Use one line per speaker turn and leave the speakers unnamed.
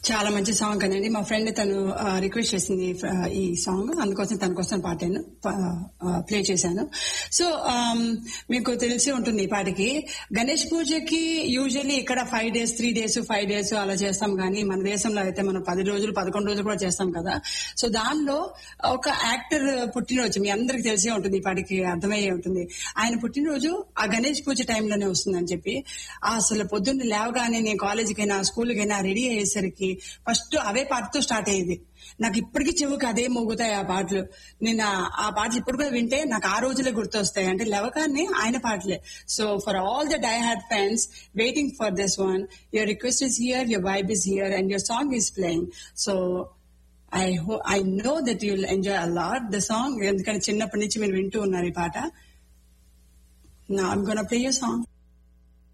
చాలా మంచి సాంగ్ కదండి మా ఫ్రెండ్ తను రిక్వెస్ట్ చేసింది ఆ, ఈ సాంగ్ అందుకోసం తన కోసం పాటాను ప్లే చేశాను సో ఆమ్, మీకు తెలిసి ఉంటుంది ఈ పాటకి గణేష్ పూజకి యూజువల్లీ ఇక్కడ five days three days five days అలా చేస్తాం కానీ మన దేశంలో అయితే మనం పది రోజులు పదకొండు రోజులు కూడా చేస్తాం కదా సో దానిలో ఒక యాక్టర్ పుట్టినరోజు మీ అందరికి తెలిసే ఉంటుంది ఈ పాటికి అర్థమయ్యే ఉంటుంది ఆయన పుట్టినరోజు ఆ గణేష్ పూజ టైంలోనే వస్తుందని చెప్పి అసలు పొద్దున్న లేవగానే నేను కాలేజీకైనా స్కూల్కైనా రెడీ అయ్యేసరికి ఫస్ట్ అవే పాటతో స్టార్ట్ అయ్యేది నాకు ఇప్పటికీ చెవుకి అదే మోగుతాయి ఆ పాటలు నేను ఆ- ఆ పాటలు ఇప్పుడు కూడా వింటే నాకు ఆ రోజులే గుర్తొస్తాయి అంటే లేవగానే ఆయన పాటలే so for all the die hard fans waiting for this one your request is here your vibe is here and your song is playing so I hope I know that you'll enjoy a lot the song ఎందుకంటే చిన్నప్పటి నుంచి మీరు వింటూ ఉన్నారు ఈ పాట నా I'm gonna play your song